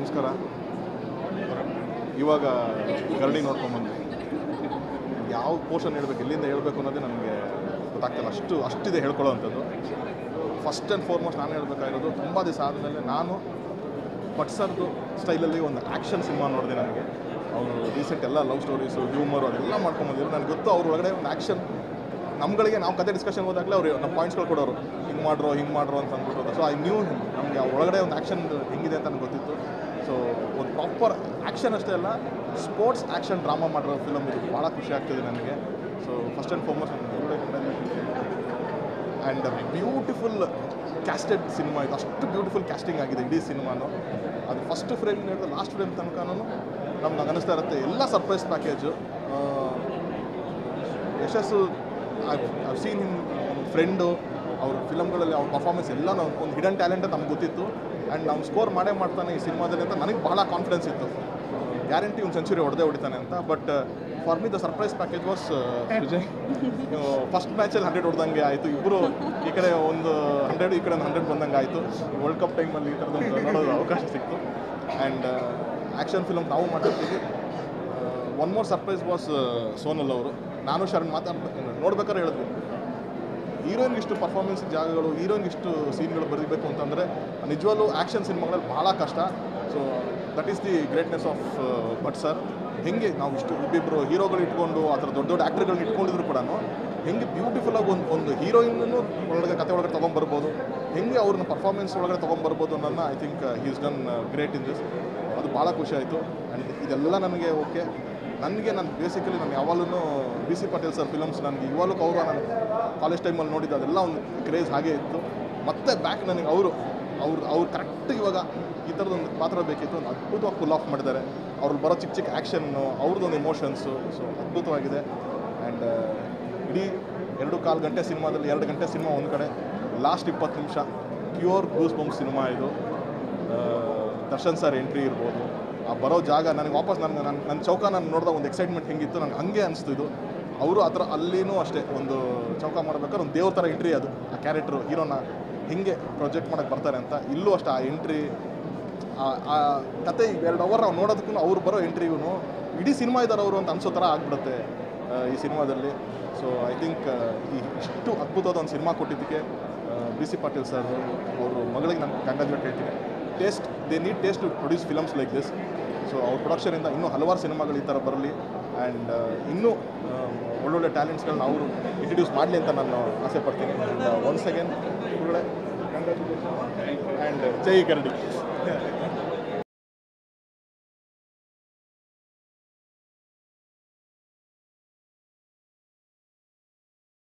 ನಮಸ್ಕಾರ ಇವಾಗ ಗರಡಿ ನೋಡ್ಕೊಂಬಂದ್ವಿ ಯಾವ ಪೋರ್ಷನ್ ಹೇಳ್ಬೇಕು ಎಲ್ಲಿಂದ ಹೇಳ್ಬೇಕು ಅನ್ನೋದೇ ನನಗೆ ಗೊತ್ತಾಗ್ತಿಲ್ಲ ಅಷ್ಟು ಅಷ್ಟಿದೆ ಹೇಳ್ಕೊಳ್ಳೋವಂಥದ್ದು ಫಸ್ಟ್ ಆ್ಯಂಡ್ ಫಾರ್ಮೋಸ್ಟ್ ನಾನು ಹೇಳ್ಬೇಕಾಗಿರೋದು ತುಂಬ ದಿವಸ ಆದಮೇಲೆ ನಾನು ಪಟ್ಸರ್ದು ಸ್ಟೈಲಲ್ಲಿ ಒಂದು ಆ್ಯಕ್ಷನ್ ಸಿನಿಮಾ ನೋಡಿದೆ ನನಗೆ ಅವರು ರೀಸೆಂಟ್ ಎಲ್ಲ ಲವ್ ಸ್ಟೋರೀಸು ಹ್ಯೂಮರು ಅದೆಲ್ಲ ಮಾಡ್ಕೊಂಬಂದಿದ್ರು ನನಗೆ ಗೊತ್ತು ಅವ್ರ ಒಳಗಡೆ ಒಂದು ಆ್ಯಕ್ಷನ್ ನಮ್ಗಳಿಗೆ ನಾವು ಕತೆ ಡಿಸ್ಕಷನ್ ಹೋದಾಗಲೇ ಅವ್ರು ನಮ್ಮ ಪಾಯಿಂಟ್ಸ್ಗಳು ಕೊಡೋರು ಹಿಂಗೆ ಮಾಡ್ರೋ ಹಿಂಗೆ ಮಾಡ್ರೋ ಅಂತ ಅಂದ್ಬಿಟ್ಟು ಸೊ ಐ ನ್ಯೂ ನಮಗೆ ಒಳಗಡೆ ಒಂದು ಆ್ಯಕ್ಷನ್ ಹೆಂಗಿದೆ ಅಂತ ನನಗೆ ಗೊತ್ತಿತ್ತು ಸೊ ಒಂದು ಪ್ರಾಪರ್ ಆ್ಯಕ್ಷನ್ ಅಷ್ಟೇ ಅಲ್ಲ ಸ್ಪೋರ್ಟ್ಸ್ ಆ್ಯಕ್ಷನ್ ಡ್ರಾಮಾ ಮಾಡಿರೋ ಫಿಲಮ್ ಇದು ಭಾಳ ಖುಷಿ ಆಗ್ತಿದೆ ನನಗೆ so first and foremost and beautiful casted cinema ಇದು ಅಷ್ಟು ಬ್ಯೂಟಿಫುಲ್ ಕ್ಯಾಸ್ಟಿಂಗ್ ಆಗಿದೆ ಇಡೀ ಸಿನಿಮಾನು ಅದು ಫಸ್ಟ್ ಫ್ರೇಮ್ ಹಿಡಿದು ಲಾಸ್ಟ್ ಫ್ರೇಮ್ ತನಕನೂ ನಮ್ಗೆ ಅನಿಸ್ತಾ ಇರುತ್ತೆ ಎಲ್ಲ ಸರ್ಪ್ರೈಸ್ ಪ್ಯಾಕೇಜು ಯಶಸ್ಸು ಐ ಸೀನ್ ಹಿಮ್ ಫ್ರೆಂಡು ಅವ್ರ ಫಿಲಮ್ಗಳಲ್ಲಿ ಅವ್ರ ಪರ್ಫಾರ್ಮೆನ್ಸ್ ಎಲ್ಲ ಒಂದು ಹಿಡನ್ ಟ್ಯಾಲೆಂಟ್ ನಮ್ಗೆ ಗೊತ್ತಿತ್ತು ಆ್ಯಂಡ್ ನಾವು ಸ್ಕೋರ್ ಮಾಡೇ ಮಾಡ್ತಾನೆ ಈ ಸಿನಿಮಾದಲ್ಲಿ ಅಂತ ನನಗೆ ಭಾಳ ಕಾನ್ಫಿಡೆನ್ಸ್ ಇತ್ತು ಗ್ಯಾರಂಟಿ ಒಂದು ಸೆಂಚುರಿ ಹೊಡೆದೇ ಹೊಡಿತಾನೆ ಅಂತ but for me the surprise package was Vijay first ಮ್ಯಾಚಲ್ಲಿ ಹಂಡ್ರೆಡ್ ಹೊಡೆದಂಗೆ ಆಯಿತು ಇಬ್ಬರು ಈ ಕಡೆ ಒಂದು ಹಂಡ್ರೆಡ್ ಈ ಕಡೆ ಒಂದು ಹಂಡ್ರೆಡ್ ಬಂದಂಗೆ ಆಯಿತು ವರ್ಲ್ಡ್ ಕಪ್ ಟೈಮಲ್ಲಿ ಈ ಥರದ್ದು ನೋಡೋದು ಅವಕಾಶ ಸಿಕ್ತು ಆ್ಯಂಡ್ ಆ್ಯಕ್ಷನ್ ಫಿಲಮ್ ನಾವು ಮಾಡಿರ್ತೀವಿ one more surprise was Sonal ಅವರು ನಾನು ಶರಣ್ ಮಾತಾಡ್ ನೋಡ್ಬೇಕಾದ್ರೆ ಹೇಳಿದ್ವಿ ಹೀರೋಯಿನ್ಗೆ ಇಷ್ಟು ಪರ್ಫಾರ್ಮೆನ್ಸ್ ಜಾಗಗಳು ಹೀರೋಯಿನ್ಗೆ ಇಷ್ಟು ಸೀನ್ಗಳು ಬರೀಬೇಕು ಅಂತಂದರೆ ನಿಜವಾಗ್ಲೂ ಆ್ಯಕ್ಷನ್ ಸಿನಿಮಾಗಳಲ್ಲಿ ಭಾಳ ಕಷ್ಟ so that is the greatness of but sir ಹೆಂಗೆ ನಾವು ಇಷ್ಟು ಇಬ್ಬಿಬ್ಬರು ಹೀರೋಗಳು ಇಟ್ಕೊಂಡು ಆ ಥರ ದೊಡ್ಡ ದೊಡ್ಡ ಆ್ಯಕ್ಟರ್ಗಳನ್ನ ಇಟ್ಕೊಂಡಿದ್ರು ಕೂಡ ಹೆಂಗೆ ಬ್ಯೂಟಿಫುಲ್ಲಾಗಿ ಒಂದು ಒಂದು ಹೀರೋಯಿನ್ನೂ ಒಳಗಡೆ ಕತೆ ಒಳಗಡೆ ತೊಗೊಂಬರ್ಬೋದು ಹೆಂಗೆ ಅವ್ರನ್ನ ಪರ್ಫಾರ್ಮೆನ್ಸ್ ಒಳಗಡೆ ತೊಗೊಂಬರ್ಬೋದು ಅನ್ನೋದನ್ನ I think is done great in this ಅದು ಭಾಳ ಖುಷಿ ಆಯಿತು ಆ್ಯಂಡ್ ಇದೆಲ್ಲ ನನಗೆ ಓಕೆ ನನಗೆ ನಾನು ಬೇಸಿಕಲಿ ನಾನು ಯಾವಾಗಲೂ B C Patil sir films ನನಗೆ ಇವಾಗಲೂ ಅವರು ನಾನು ಕಾಲೇಜ್ ಟೈಮಲ್ಲಿ ನೋಡಿದ್ದು ಅದೆಲ್ಲ ಒಂದು ಕ್ರೇಜ್ ಹಾಗೆ ಇತ್ತು ಮತ್ತೆ ಬ್ಯಾಕ್ ನನಗೆ ಅವರು ಅವ್ರು ಅವ್ರು ಕರೆಕ್ಟ್ ಇವಾಗ ಈ ಥರದೊಂದು ಪಾತ್ರ ಬೇಕಿತ್ತು ಒಂದು ಅದ್ಭುತವಾಗಿ ಫುಲ್ ಆಫ್ ಮಾಡಿದ್ದಾರೆ ಅವ್ರಲ್ಲಿ ಬರೋ ಚಿಕ್ಕ ಚಿಕ್ಕ ಆ್ಯಕ್ಷನ್ನು ಅವ್ರದ್ದೊಂದು ಎಮೋಷನ್ಸು ಸೊ ಅದ್ಭುತವಾಗಿದೆ ಆ್ಯಂಡ್ ಇಡೀ ಎರಡು ಕಾಲು ಗಂಟೆ ಸಿನಿಮಾದಲ್ಲಿ ಎರಡು ಗಂಟೆ ಸಿನಿಮಾ ಒಂದು ಕಡೆ ಲಾಸ್ಟ್ ಇಪ್ಪತ್ತು ನಿಮಿಷ ಪ್ಯೂರ್ ಗೂಸ್ ಬಂಪ್ ಸಿನಿಮಾ ಇದು ಆ, ದರ್ಶನ್ ಸರ್ ಎಂಟ್ರಿ ಇರ್ಬೋದು ಆ ಬರೋ ಜಾಗ ನನಗೆ ವಾಪಸ್ ನನ್ನ ನನ್ನ ನನ್ನ ಚೌಕ ನಾನು ನೋಡಿದಾಗ ಒಂದು ಎಕ್ಸೈಟ್ಮೆಂಟ್ ಹೆಂಗಿತ್ತು ನನಗೆ ಹಂಗೆ ಅನಿಸ್ತು ಇದು ಅವರು ಆ ಥರ ಅಲ್ಲಿನೂ ಅಷ್ಟೇ ಒಂದು ಚೌಕ ಮಾಡ್ಬೇಕಾದ್ರೆ ಒಂದು ದೇವ್ರ ಥರ ಎಂಟ್ರಿ ಅದು ಆ ಕ್ಯಾರೆಕ್ಟ್ರು ಹೀರೋನ ಹಿಂಗೆ ಪ್ರೊಜೆಕ್ಟ್ ಮಾಡೋಕ್ಕೆ ಬರ್ತಾರೆ ಅಂತ ಇಲ್ಲೂ ಅಷ್ಟೇ ಆ ಎಂಟ್ರಿ ಆ ಕತೆ ಎರಡು ಅವರ್ ನಾವು ನೋಡೋದಕ್ಕೂ ಅವ್ರು ಬರೋ ಎಂಟ್ರಿಗೂ ಇಡೀ ಸಿನಿಮಾ ಇದ್ದಾರೆ ಅವರು ಅಂತ ಅನ್ಸೋ ಥರ ಆಗ್ಬಿಡುತ್ತೆ ಆ, ಈ ಸಿನಿಮಾದಲ್ಲಿ ಸೊ ಐ ಥಿಂಕ್ ಈ ಇಷ್ಟು ಅದ್ಭುತವಾದ ಒಂದು ಸಿನಿಮಾ ಕೊಟ್ಟಿದ್ದಕ್ಕೆ ಬಿ ಸಿ ಪಾಟೀಲ್ ಸರ್ ಅವರು ಮಗಳಿಗೆ ನಾನು ಕಂಗ್ರಾಜುಲೇಟ್ ಹೇಳ್ತೀನಿ taste they need taste to produce films like this so ಅವ್ರ ಪ್ರೊಡಕ್ಷನಿಂದ ಇನ್ನೂ ಹಲವಾರು ಸಿನಿಮಾಗಳು ಈ ಥರ ಬರಲಿ ಆ್ಯಂಡ್ ಇನ್ನೂ ಆ, ಒಳ್ಳೊಳ್ಳೆ ಟ್ಯಾಲೆಂಟ್ಸ್ಗಳನ್ನ ಅವರು ಇಂಟ್ರಡ್ಯೂಸ್ ಮಾಡಲಿ ಅಂತ ನಾನು ಆಸೆ ಪಡ್ತೀನಿ ಒನ್ಸ್ ಅಗೇನ್ ಒಳ್ಳೆ ಆ್ಯಂಡ್ ಜೈ ಕರಡಿ